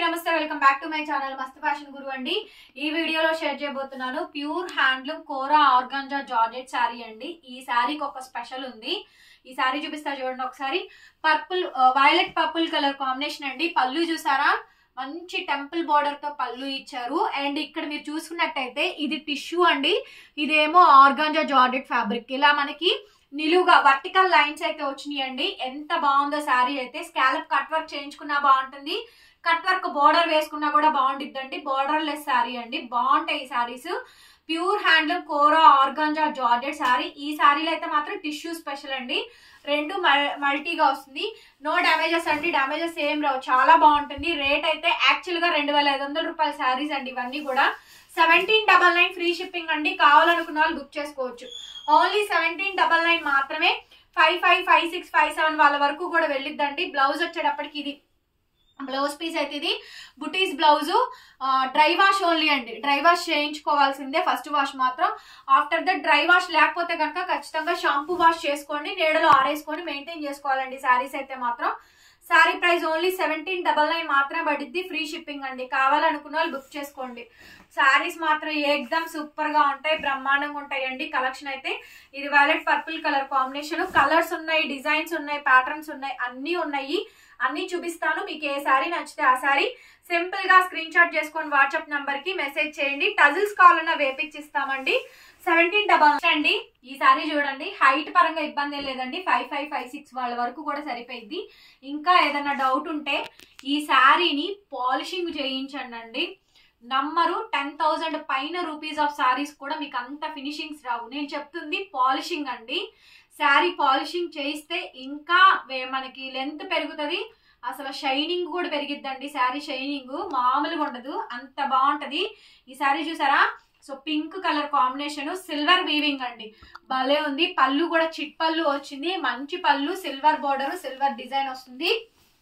నమస్తే welcome back to my channel Mast Fashion Guru అండి ఈ వీడియోలో షేర్ చేయబోతున్నాను ప్యూర్ హ్యాండ్లూమ్ కోరా ఆర్గాంజా జార్జెట్ శారీ అండి ఈ శారీకి ఒక స్పెషల్ ఉంది ఈ శారీ చూపిస్తా చూడండి ఒకసారి purple violet purple colour combination అండి పళ్ళు చూసారా మంచి టెంపుల్ బార్డర్ తో పళ్ళు ఇచ్చారు అండ్ ఇక్కడ మీరు చూసుకున్నట్టయితే ఇది టిష్యూ అండి ఇదేమో ఆర్గాంజా జార్జెట్ ఫ్యాబ్రిక్ ఇలా మనకి నిలువుగా వర్టికల్ లైన్స్ అయితే వచ్చినాయండి ఎంత బాగుందో శారీ అయితే స్కాలప్ కట్ వర్క్ చేయించుకున్నా బాగుంటుంది కట్ వర్క్ బోర్డర్ వేసుకున్నా కూడా బాగుంటుందండి బోర్డర్ లెస్ శారీ అండి బాగుంటాయి ఈ శారీస్ ప్యూర్ హ్యాండ్లూమ్ కోరా ఆర్గాంజా జార్జెట్ శారీ ఈ శారీలో అయితే మాత్రం టిష్యూ స్పెషల్ అండి రెండు మల్టీగా వస్తుంది నో డ్యామేజెస్ అండి డ్యామేజెస్ ఏం రావు చాలా బాగుంటుంది రేట్ అయితే యాక్చువల్ గా రెండు వేల ఐదు వందల రూపాయల శారీస్ అండి ఇవన్నీ కూడా seventeen double nine free shipping అండి కావాలనుకున్న వాళ్ళు బుక్ చేసుకోవచ్చు ఓన్లీ సెవెంటీన్ డబల్ నైన్ మాత్రమే five five five six five seven వాళ్ళ వరకు కూడా వెళ్ళిద్దండి బ్లౌజ్ వచ్చేటప్పటికి ఇది బ్లౌజ్ పీస్ అయితే ఇది బుటీస్ బ్లౌజ్ డ్రై వాష్ ఓన్లీ అండి డ్రై వాష్ చేయించుకోవాల్సిందే ఫస్ట్ వాష్ మాత్రం ఆఫ్టర్ దట్ డ్రై వాష్ లేకపోతే కనుక ఖచ్చితంగా షాంపూ వాష్ చేసుకోండి నీడలో ఆరేసుకొని మెయింటైన్ చేసుకోవాలండి శారీస్ అయితే మాత్రం sari price only seventeen double nine మాత్రమే పడిద్ది ఫ్రీ షిప్పింగ్ అండి కావాలనుకున్న వాళ్ళు బుక్ చేసుకోండి శారీస్ మాత్రం ఎగ్జామ్ సూపర్ గా ఉంటాయి బ్రహ్మాండంగా ఉంటాయండి కలెక్షన్ అయితే ఇది violet purple colour combination colours ఉన్నాయి డిజైన్స్ ఉన్నాయి ప్యాటర్న్స్ ఉన్నాయి అన్ని ఉన్నాయి అన్ని చూపిస్తాను మీకు ఏ శారీ నచ్చితే ఆ శారీ సింపుల్ గా స్క్రీన్ షాట్ చేసుకొని వాట్సాప్ నంబర్ కి మెసేజ్ చేయండి టజిల్స్ కావాలన్నా వేపించిస్తామండి సెవెంటీన్ డబల్ అండి ఈ సారీ చూడండి హైట్ పరంగా ఇబ్బంది ఏం లేదండి ఫైవ్ ఫైవ్ ఫైవ్ సిక్స్ వాళ్ళ వరకు కూడా సరిపోయింది ఇంకా ఏదైనా డౌట్ ఉంటే ఈ శారీని పాలిషింగ్ చేయించండి అండి నమ్మరు టెన్ థౌజండ్ పైన రూపీస్ ఆఫ్ శారీస్ కూడా మీకు అంత ఫినిషింగ్స్ రావు నేను చెప్తుంది పాలిషింగ్ అండి శారీ పాలిషింగ్ చేయిస్తే ఇంకా మనకి లెంత్ పెరుగుతుంది అసలు షైనింగ్ కూడా పెరిగిద్దండి శారీ షైనింగ్ మామూలుగా ఉండదు అంత బాగుంటది ఈ శారీ చూసారా so pink colour combination silver weaving అండి భలే ఉంది పళ్ళు కూడా చిట్ పళ్ళు వచ్చింది మంచి పళ్ళు సిల్వర్ బోర్డర్ సిల్వర్ డిజైన్ వస్తుంది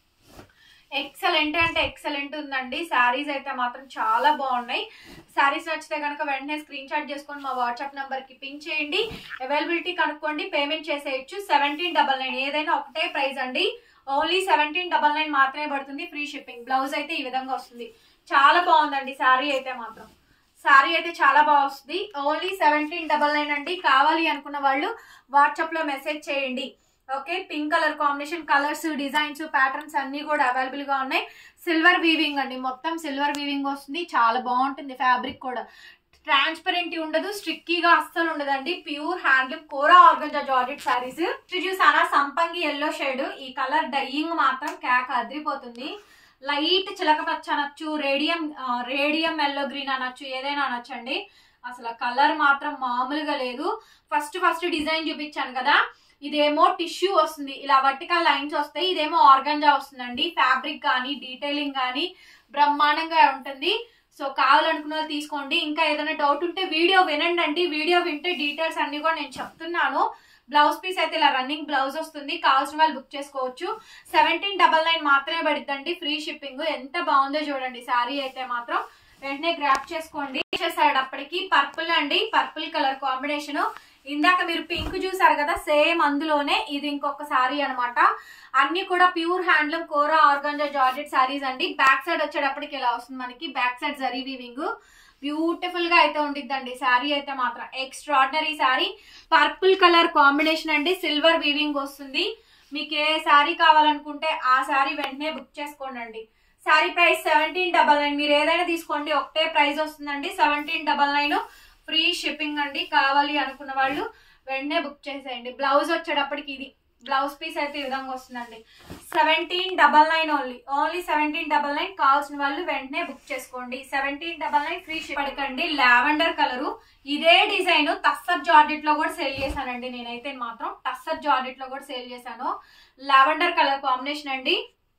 ఎక్సలెంట్ అంటే ఎక్సలెంట్ ఉందండి శారీస్ అయితే మాత్రం చాలా బాగున్నాయి శారీస్ నచ్చితే కనుక వెంటనే స్క్రీన్ షాట్ చేసుకొని మా వాట్సాప్ నంబర్ కి పిన్ చేయండి అవైలబిలిటీ కనుక్కోండి పేమెంట్ చేసేయచ్చు సెవెంటీన్ డబల్ నైన్ ఏదైనా ఒకటే ప్రైస్ అండి ఓన్లీ సెవెంటీన్ డబల్ నైన్ మాత్రమే పడుతుంది ఫ్రీ షిప్పింగ్ బ్లౌజ్ అయితే ఈ విధంగా వస్తుంది చాలా బాగుందండి శారీ అయితే మాత్రం శారీ అయితే చాలా బాగా వస్తుంది ఓన్లీ సెవెంటీన్ డబల్ నైన్ అండి కావాలి అనుకున్న వాళ్ళు వాట్సాప్ లో మెసేజ్ చేయండి okay pink colour combination colours designs patterns అన్ని కూడా అవైలబుల్ గా ఉన్నాయి సిల్వర్ వీవింగ్ అండి మొత్తం సిల్వర్ వీవింగ్ వస్తుంది చాలా బాగుంటుంది ఫ్యాబ్రిక్ కూడా ట్రాన్స్పరెంట్ ఉండదు స్ట్రిక్కీగా అస్సలు ఉండదండి pure handloom kora organza georgette saris చూసారా సంపంగి ఎల్లో షేడ్ ఈ కలర్ డైయింగ్ మాత్రం క్యాక్ అదిరిపోతుంది లైట్ చిలక పచ్చ అనొచ్చు రేడియం రేడియం ఎల్లో గ్రీన్ అనొచ్చు ఏదైనా అనొచ్చండి అసలు కలర్ మాత్రం మామూలుగా లేదు ఫస్ట్ ఫస్ట్ డిజైన్ చూపించాను కదా ఇదేమో టిష్యూ వస్తుంది ఇలా వర్టికల్ లైన్స్ వస్తాయి ఇదేమో ఆర్గంజా వస్తుందండి ఫ్యాబ్రిక్ కానీ డీటెయిలింగ్ కానీ బ్రహ్మాండంగా ఉంటుంది సో కావాలనుకున్న వాళ్ళు తీసుకోండి ఇంకా ఏదైనా డౌట్ ఉంటే వీడియో వినండి అండి వీడియో వింటే డీటెయిల్స్ అన్ని కూడా నేను చెప్తున్నాను బ్లౌజ్ పీస్ అయితే ఇలా రన్నింగ్ బ్లౌజ్ వస్తుంది కావాల్సిన వాళ్ళు బుక్ చేసుకోవచ్చు సెవెంటీన్ డబల్ నైన్ మాత్రమే పడిద్దండి ఫ్రీ షిప్పింగ్ ఎంత బాగుందో చూడండి శారీ అయితే మాత్రం వెంటనే గ్రాప్ చేసుకోండి చేసేటప్పటికి పర్పుల్ అండి పర్పుల్ కలర్ కాంబినేషన్ ఇందాక మీరు పింక్ చూసారు కదా సేమ్ అందులోనే ఇది ఇంకొక శారీ అనమాట అన్ని కూడా pure handloom kora organza georgette saris అండి బ్యాక్ సైడ్ వచ్చేటప్పటికి ఇలా వస్తుంది మనకి back side zari weaving beautiful గా అయితే ఉండిద్దండి శారీ అయితే మాత్రం extraordinary sari purple colour combination అండి సిల్వర్ వీవింగ్ వస్తుంది మీకు ఏ శారీ కావాలనుకుంటే ఆ శారీ వెంటనే బుక్ చేసుకోండి sari price seventeen double nine మీరు ఏదైనా తీసుకోండి ఒకటే ప్రైస్ వస్తుందండి seventeen double nine free shipping అండి కావాలి అనుకున్న వాళ్ళు వెంటనే బుక్ చేసేయండి బ్లౌజ్ వచ్చేటప్పటికి ఇది బ్లౌజ్ పీస్ అయితే ఈ విధంగా వస్తుందండి seventeen double nine only only seventeen double nine కావాల్సిన వాళ్ళు వెంటనే బుక్ చేసుకోండి seventeen double nine free ship పడకండి లావెండర్ కలరు ఇదే డిజైన్ టస్సర్ జార్జెట్ లో కూడా సేల్ చేశానండి నేనైతే మాత్రం టస్సర్ జార్జెట్ లో కూడా సేల్ చేశాను లావెండర్ కలర్ కాంబినేషన్ అండి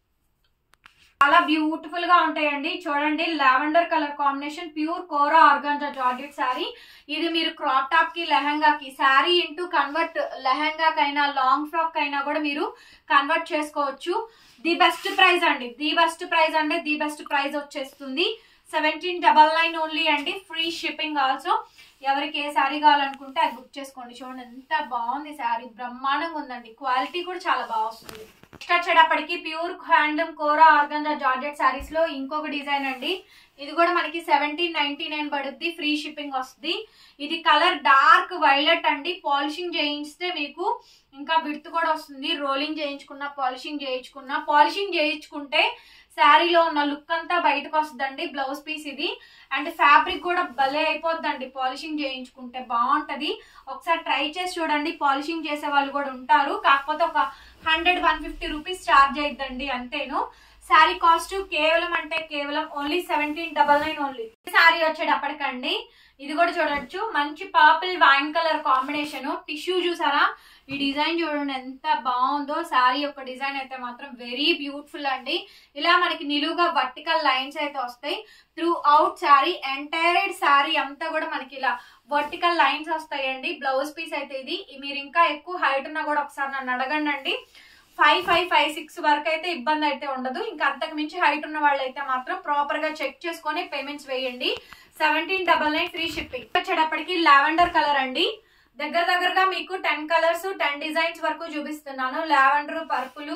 చాలా బ్యూటిఫుల్ గా ఉంటాయండి చూడండి lavender colour combination pure kora organza georgette sari ఇది మీరు క్రాప్ టాప్ కి లెహంగా కి శారీ ఇంటూ కన్వర్ట్ లెహంగా కైనా లాంగ్ ఫ్రాక్ కైనా కూడా మీరు కన్వర్ట్ చేసుకోవచ్చు ది బెస్ట్ ప్రైస్ అండి ది బెస్ట్ ప్రైస్ అంటే ది బెస్ట్ ప్రైస్ వచ్చేస్తుంది సెవెంటీన్ డబల్ నైన్ ఓన్లీ అండి ఫ్రీ షిప్పింగ్ ఆల్సో ఎవరికి ఏ శారీ కావాలనుకుంటే అది బుక్ చేసుకోండి చూడండి ఎంత బాగుంది శారీ బ్రహ్మాండంగా ఉందండి క్వాలిటీ కూడా చాలా బాగా వస్తుంది నెక్స్ట్ వచ్చేటప్పటికి pure handloom kora organza georgette saris లో ఇంకొక డిజైన్ అండి ఇది కూడా మనకి సెవెంటీన్ నైన్టీ నైన్ పడుద్ది ఫ్రీ షిప్పింగ్ వస్తుంది ఇది కలర్ డార్క్ వైలెట్ అండి పాలిషింగ్ చేయించితే మీకు ఇంకా విడ్త్ కూడా వస్తుంది రోలింగ్ చేయించుకున్న పాలిషింగ్ చేయించుకున్న పాలిషింగ్ చేయించుకుంటే శారీలో ఉన్న లుక్ అంతా బయటకు వస్తుందండి బ్లౌజ్ పీస్ ఇది అండ్ ఫ్యాబ్రిక్ కూడా భలే అయిపోద్దండి పాలిషింగ్ చేయించుకుంటే బాగుంటది ఒకసారి ట్రై చేసి చూడండి పాలిషింగ్ చేసే వాళ్ళు కూడా ఉంటారు కాకపోతే ఒక hundred one fifty rupees charge అయిద్దండి అంతేను శారీ కాస్ట్ కేవలం అంటే కేవలం only seventeen double nine only sari వచ్చేటప్పటికండి ఇది కూడా చూడొచ్చు మంచి purple wine colour combination tissue చూసారా ఈ డిజైన్ చూడండి ఎంత బాగుందో శారీ యొక్క డిజైన్ అయితే మాత్రం వెరీ బ్యూటిఫుల్ అండి ఇలా మనకి నిలువుగా వర్టికల్ లైన్స్ అయితే వస్తాయి throughout sari entire sari అంతా కూడా మనకి ఇలా వర్టికల్ లైన్స్ వస్తాయండి బ్లౌజ్ పీస్ అయితే ఇది మీరు ఇంకా ఎక్కువ హైట్ ఉన్నా కూడా ఒకసారి నన్ను అడగండి అండి ఫైవ్ ఫైవ్ ఫైవ్ సిక్స్ వరకు అయితే ఇబ్బంది అయితే ఉండదు ఇంకా అంతకు మించి హైట్ ఉన్న వాళ్ళు అయితే మాత్రం ప్రాపర్ గా చెక్ చేసుకొని పేమెంట్స్ వేయండి seventeen double nine free shipping వచ్చేటప్పటికి లావెండర్ కలర్ అండి దగ్గర దగ్గరగా మీకు టెన్ కలర్స్ టెన్ డిజైన్స్ వరకు చూపిస్తున్నాను లావెండర్ పర్పుల్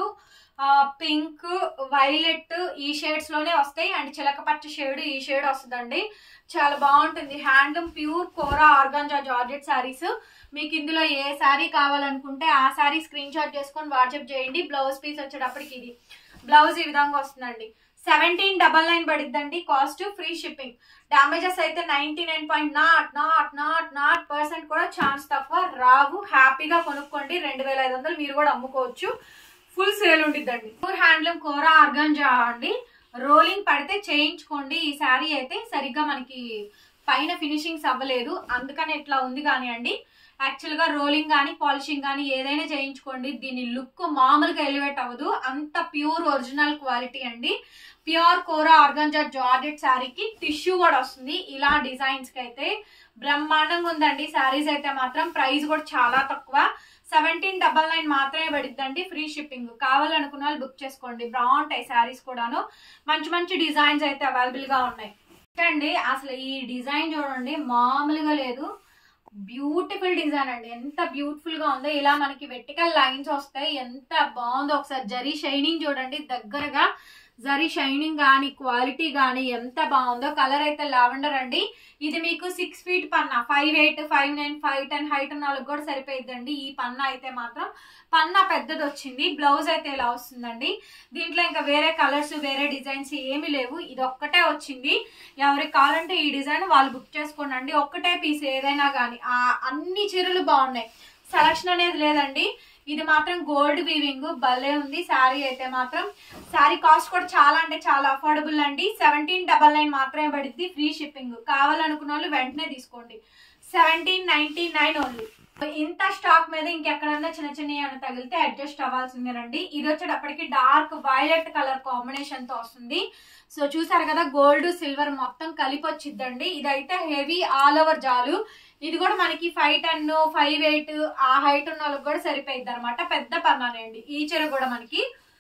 పింక్ వైలెట్ ఈ షేడ్స్ లోనే వస్తాయి అండ్ చిలక పచ్చ షేడ్ ఈ షేడ్ వస్తుందండి చాలా బాగుంటుంది handloom pure kora organza georgette saris మీకు ఇందులో ఏ శారీ కావాలనుకుంటే ఆ శారీ స్క్రీన్ షాట్ చేసుకొని వాట్సాప్ చేయండి బ్లౌజ్ పీస్ వచ్చేటప్పటికి ఇది బ్లౌజ్ ఈ విధంగా వస్తుందండి సెవెంటీన్ డబల్ నైన్ పడిద్దండి కాస్ట్ ఫ్రీ షిప్పింగ్ డామేజెస్ అయితే ninety nine point nought nought nought nought percent కూడా ఛాన్స్ తక్కువ రావు హ్యాపీగా కొనుక్కోండి రెండు వేల ఐదు వందలు మీరు కూడా అమ్ముకోవచ్చు ఫుల్ సేల్ ఉండిద్దండి ప్యూర్ హ్యాండ్లూమ్ కోరా ఆర్గాంజా అండి రోలింగ్ పడితే చేయించుకోండి ఈ శారీ అయితే సరిగ్గా మనకి పైన ఫినిషింగ్స్ అవ్వలేదు అందుకని ఇట్లా ఉంది కానివ్వండి యాక్చువల్ గా రోలింగ్ కానీ పాలిషింగ్ కానీ ఏదైనా చేయించుకోండి దీని లుక్ మామూలుగా ఎలివేట్ అవ్వదు అంత ప్యూర్ ఒరిజినల్ క్వాలిటీ అండి ప్యూర్ కోరా ఆర్గంజా జార్జెట్ శారీకి టిష్యూ కూడా వస్తుంది ఇలా డిజైన్స్ కి అయితే బ్రహ్మాండంగా ఉందండి శారీస్ అయితే మాత్రం ప్రైస్ కూడా చాలా తక్కువ సెవెంటీన్ డబల్ నైన్ మాత్రమే పడిద్దండి ఫ్రీ షిప్పింగ్ కావాలనుకున్న వాళ్ళు బుక్ చేసుకోండి బాగుంటాయి శారీస్ కూడాను మంచి మంచి డిజైన్స్ అయితే అవైలబుల్ గా ఉన్నాయి అండి అసలు ఈ డిజైన్ చూడండి మామూలుగా లేదు బ్యూటిఫుల్ డిజైన్ అండి ఎంత బ్యూటిఫుల్ గా ఉందో ఇలా మనకి వెర్టికల్ లైన్స్ వస్తాయి ఎంత బాగుందో ఒకసారి జరీ షైనింగ్ చూడండి దగ్గరగా జరీ షైనింగ్ కానీ క్వాలిటీ కానీ ఎంత బాగుందో కలర్ అయితే లావెండర్ అండి ఇది మీకు సిక్స్ ఫీట్ పన్నా five eight five nine five ten height ఉన్న వాళ్ళకి కూడా సరిపోయిద్దండి ఈ పన్నా అయితే మాత్రం పన్నా పెద్దది వచ్చింది బ్లౌజ్ అయితే ఇలా వస్తుందండి దీంట్లో ఇంకా వేరే కలర్స్ వేరే డిజైన్స్ ఏమీ లేవు ఇది ఒక్కటే వచ్చింది ఎవరికి కావాలంటే ఈ డిజైన్ వాళ్ళు బుక్ చేసుకోండి ఒక్కటే పీస్ ఏదైనా కానీ అన్ని చీరలు బాగున్నాయి సెలక్షన్ అనేది లేదండి ఇది మాత్రం గోల్డ్ వీవింగ్ భలే ఉంది శారీ అయితే మాత్రం శారీ కాస్ట్ కూడా చాలా అంటే చాలా అఫోర్డబుల్ అండి సెవెంటీన్ డబల్ నైన్ మాత్రమే పడుద్ది ఫ్రీ షిప్పింగ్ కావాలనుకున్న వాళ్ళు వెంటనే తీసుకోండి సెవెంటీన్ నైన్టీ నైన్ ఓన్లీ ఇంత స్టాక్ మీద ఇంకెక్కడన్నా చిన్న చిన్న ఏమైనా తగిలితే అడ్జస్ట్ అవ్వాల్సిందేనండి ఇది వచ్చేటప్పటికి డార్క్ వైలెట్ కలర్ కాంబినేషన్ తో వస్తుంది సో చూసారు కదా గోల్డ్ సిల్వర్ మొత్తం కలిపి వచ్చిద్దండి ఇదైతే హెవీ ఆల్ ఓవర్ జాలు ఇది కూడా మనకి ఫైవ్ టెన్ ఫైవ్ ఎయిట్ ఆ హైట్ ఉన్న వాళ్ళకి కూడా సరిపోయింది అనమాట పెద్ద పన్నానే అండి ఈ చీర కూడా మనకి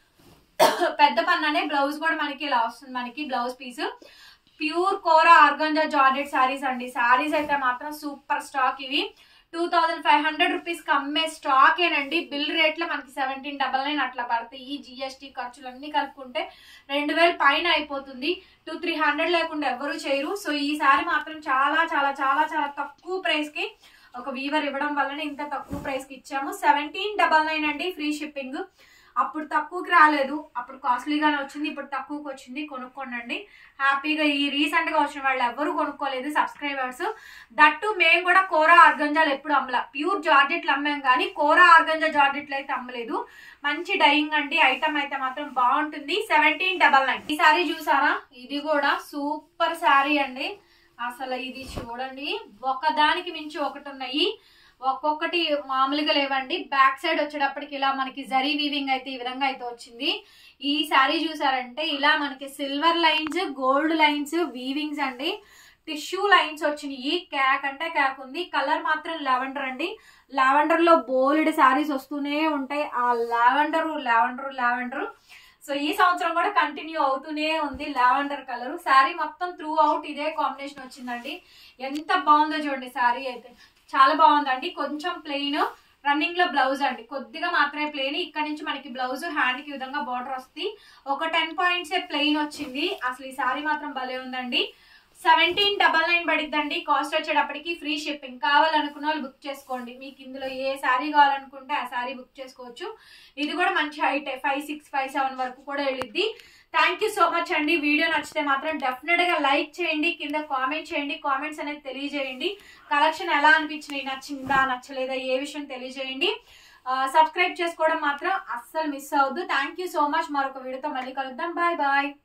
పెద్ద పన్నానే బ్లౌజ్ కూడా మనకి ఇలా వస్తుంది మనకి blouse piece pure kora organza georgette saris అండి శారీస్ అయితే మాత్రం సూపర్ స్టాక్ ఇవి two thousand five hundred rupees అమ్మే స్టాక్ ఏనండి బిల్ రేట్ లో మనకి సెవెంటీన్ డబల్ నైన్ అట్లా పడతాయి ఈ జిఎస్టీ ఖర్చులు అన్ని కలుపుకుంటే రెండు వేలు పైన అయిపోతుంది టూ త్రీ హండ్రెడ్ లేకుండా ఎవరు చేయరు సో ఈసారి మాత్రం చాలా చాలా చాలా చాలా తక్కువ ప్రైస్ కి ఒక వీవర్ ఇవ్వడం వలన ఇంత తక్కువ ప్రైస్ కి ఇచ్చాము సెవెంటీన్ డబల్ నైన్ అండి ఫ్రీ షిప్పింగ్ అప్పుడు తక్కువకి రాలేదు అప్పుడు కాస్ట్లీగానే వచ్చింది ఇప్పుడు తక్కువకి వచ్చింది కొనుక్కోండి హ్యాపీగా ఈ రీసెంట్ గా వచ్చిన వాళ్ళు ఎవరు కొనుక్కోలేదు సబ్స్క్రైబర్స్ దట్టు మేము కూడా కోరా ఆర్గంజాలు ఎప్పుడు అమ్మలా ప్యూర్ జార్జెట్లు అమ్మాం కానీ కోరా ఆర్గంజా జార్జెట్లు అయితే అమ్మలేదు మంచి డైయింగ్ అండి ఐటమ్ అయితే మాత్రం బాగుంటుంది సెవెంటీన్ డబల్ నైన్ ఈ సారీ చూసారా ఇది కూడా సూపర్ శారీ అండి అసలు ఇది చూడండి ఒకదానికి మించి ఒకటి ఉన్నాయి ఒక్కొక్కటి మామూలుగా లేవండి బ్యాక్ సైడ్ వచ్చేటప్పటికి ఇలా మనకి జరీ వీవింగ్ అయితే ఈ విధంగా అయితే వచ్చింది ఈ శారీ చూసారంటే ఇలా మనకి silver lines gold lines weavings అండి టిష్యూ లైన్స్ వచ్చినాయి క్యాక్ అంటే క్యాక్ ఉంది కలర్ మాత్రం లావెండర్ అండి లావెండర్ లో బోల్డ్ శారీస్ వస్తూనే ఉంటాయి ఆ లావెండర్ లావెండర్ లావెండర్ సో ఈ సంవత్సరం కూడా కంటిన్యూ అవుతూనే ఉంది లావెండర్ కలర్ శారీ మొత్తం త్రూ అవుట్ ఇదే కాంబినేషన్ వచ్చిందండి ఎంత బాగుందో చూడండి శారీ అయితే చాలా బాగుందండి కొంచెం ప్లెయిన్ రన్నింగ్ లో బ్లౌజ్ అండి కొద్దిగా మాత్రమే ప్లెయిన్ ఇక్కడ నుంచి మనకి బ్లౌజ్ హ్యాండ్ కి ఈ విధంగా బార్డర్ వస్తుంది ఒక టెన్ పాయింట్స్ ప్లెయిన్ వచ్చింది అసలు ఈ సారీ మాత్రం భలే ఉందండి సెవెంటీన్ డబల్ నైన్ పడిద్దండి కాస్ట్ వచ్చేటప్పటికి ఫ్రీ షిప్పింగ్ కావాలనుకున్న వాళ్ళు బుక్ చేసుకోండి మీకు ఇందులో ఏ శారీ కావాలనుకుంటే ఆ శారీ బుక్ చేసుకోవచ్చు ఇది కూడా మంచి height five six five seven వరకు కూడా వెళ్ళిద్ది థ్యాంక్ యూ సో మచ్ అండి వీడియో నచ్చితే మాత్రం డెఫినెట్ గా లైక్ చేయండి కింద కామెంట్ చేయండి కామెంట్స్ అనేది తెలియజేయండి కలెక్షన్ ఎలా అనిపించినాయి నచ్చిందా నచ్చలేదా ఏ విషయం తెలియజేయండి సబ్స్క్రైబ్ చేసుకోవడం మాత్రం అస్సలు మిస్ అవ్వద్దు థ్యాంక్ యూ సో మచ్ మరొక వీడియోతో మళ్ళీ కలుద్దాం బాయ్ బాయ్